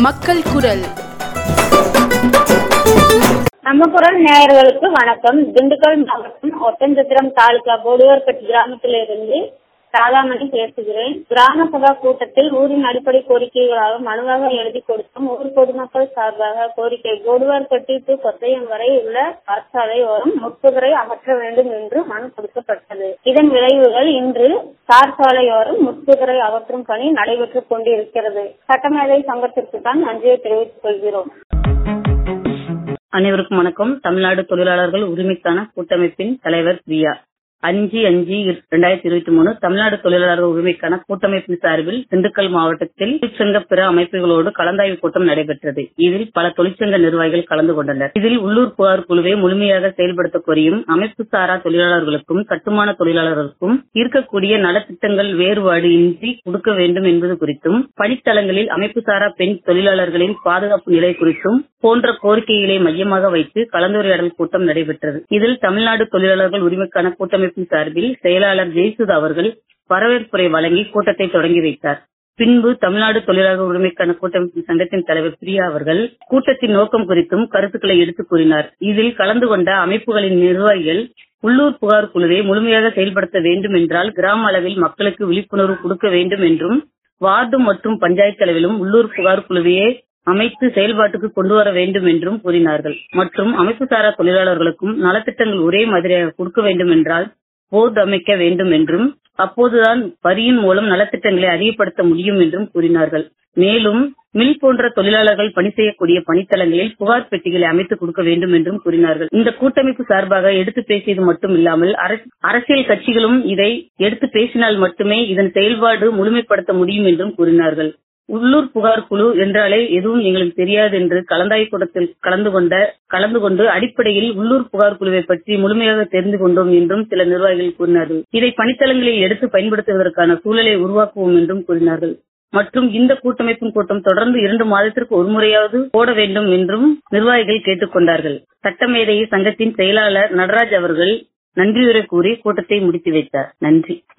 மக்கள் குரல் நம்ம குரல் நேயர்களுக்கு வணக்கம் திண்டுக்கல் மாவட்டம் ஒட்டஞ்சத்திரம் தாலுகா போடுவார்பட்டி கிராமத்திலிருந்து ராதாமணி பேசுகிறேன் கிராம சபா கூட்டத்தில் ஊரின் அடிப்படை கோரிக்கைகளாக மனுவாக எழுதி கொடுத்தும் ஊர் பொதுமக்கள் சார்பாக கோரிக்கை போடுவார்பட்டி டு கொத்தையம் வரை உள்ள பாற்சாலை ஓரம் முட்புதரை அகற்ற வேண்டும் என்று மனு கொடுக்கப்பட்டது இதன் விளைவுகள் இன்று தார் சாலையோரம் முட்புதரை அகற்றும் பணி நடைபெற்றுக் கொண்டிருக்கிறது சட்டமேதை சங்கத்திற்கு தான் நன்றியை தெரிவித்துக் கொள்கிறோம் அனைவருக்கும் வணக்கம் தமிழ்நாடு தொழிலாளர்கள் உரிமைக்கான கூட்டமைப்பின் தலைவர் பிரியா அஞ்சு அஞ்சு இரண்டாயிரத்தி இருபத்தி மூணு தமிழ்நாடு தொழிலாளர்கள் உரிமைக்கான கூட்டமைப்பின் சார்பில் திண்டுக்கல் மாவட்டத்தில் தொழிற்சங்க பிற அமைப்புகளோடு கலந்தாய்வு கூட்டம் நடைபெற்றது இதில் பல தொழிற்சங்க நிர்வாகிகள் கலந்து கொண்டனர் இதில் உள்ளூர் புகார் குழுவை முழுமையாக செயல்படுத்த கோரியும் அமைப்பு சாரா தொழிலாளர்களுக்கும் கட்டுமான தொழிலாளர்களுக்கும் இருக்கக்கூடிய நலத்திட்டங்கள் வேறுபாடு இன்றி கொடுக்க வேண்டும் என்பது குறித்தும் பணித்தளங்களில் அமைப்பு சாரா பெண் தொழிலாளர்களின் பாதுகாப்பு நிலை குறித்தும் போன்ற கோரிக்கைகளை மையமாக வைத்து கலந்துரையாடல் கூட்டம் நடைபெற்றது இதில் தமிழ்நாடு தொழிலாளர்கள் உரிமைக்கான கூட்டமைப்பின் சார்பில் செயலாளர் ஜெயசுதா அவர்கள் வரவேற்புரை வழங்கி கூட்டத்தை தொடங்கி வைத்தார் பின்பு தமிழ்நாடு தொழிலாளர் உரிமைக்கான கூட்டமைப்பின் சங்கத்தின் தலைவர் பிரியா அவர்கள் கூட்டத்தின் நோக்கம் குறித்தும் கருத்துக்களை எடுத்துக் கூறினார் இதில் கலந்து கொண்ட அமைப்புகளின் நிர்வாகிகள் உள்ளூர் புகார் குழுவை முழுமையாக செயல்படுத்த வேண்டும் என்றால் கிராம அளவில் மக்களுக்கு விழிப்புணர்வு கொடுக்க வேண்டும் என்றும் வார்டு மற்றும் பஞ்சாயத்து அளவிலும் உள்ளூர் புகார் குழுவையே அமைத்து செயல்பாட்டுக்கு கொண்டு வர வேண்டும் என்றும் கூறினார்கள் மற்றும் அமைப்பு சாரா தொழிலாளர்களுக்கும் நலத்திட்டங்கள் ஒரே மாதிரியாக கொடுக்க வேண்டும் என்றால் போர்டு அமைக்க வேண்டும் என்றும் அப்போதுதான் வரியின் மூலம் நலத்திட்டங்களை அதிகப்படுத்த முடியும் என்றும் கூறினார்கள் மேலும் மில் போன்ற தொழிலாளர்கள் பணி செய்யக்கூடிய பணித்தளங்களில் புகார் பெட்டிகளை அமைத்து கொடுக்க வேண்டும் என்றும் கூறினார்கள் இந்த கூட்டமைப்பு சார்பாக எடுத்து பேசியது மட்டும் இல்லாமல் அரசியல் கட்சிகளும் இதை எடுத்து பேசினால் மட்டுமே இதன் செயல்பாடு முழுமைப்படுத்த முடியும் என்றும் கூறினார்கள் உள்ளூர் புகார் குழு என்றாலே எதுவும் எங்களுக்கு தெரியாது என்று கலந்தாய்வு கூட்டத்தில் கலந்து கொண்ட கலந்து கொண்டு அடிப்படையில் உள்ளூர் புகார் குழுவை பற்றி முழுமையாக தெரிந்து கொண்டோம் என்றும் சில நிர்வாகிகள் கூறினார்கள் இதை பணித்தளங்களில் எடுத்து பயன்படுத்துவதற்கான சூழலை உருவாக்குவோம் என்றும் கூறினார்கள் மற்றும் இந்த கூட்டமைப்பின் கூட்டம் தொடர்ந்து இரண்டு மாதத்திற்கு ஒருமுறையாவது போட வேண்டும் என்றும் நிர்வாகிகள் கேட்டுக் கொண்டார்கள் சட்டமேதை சங்கத்தின் செயலாளர் நடராஜ் அவர்கள் நன்றியுரை கூறி கூட்டத்தை முடித்து வைத்தார் நன்றி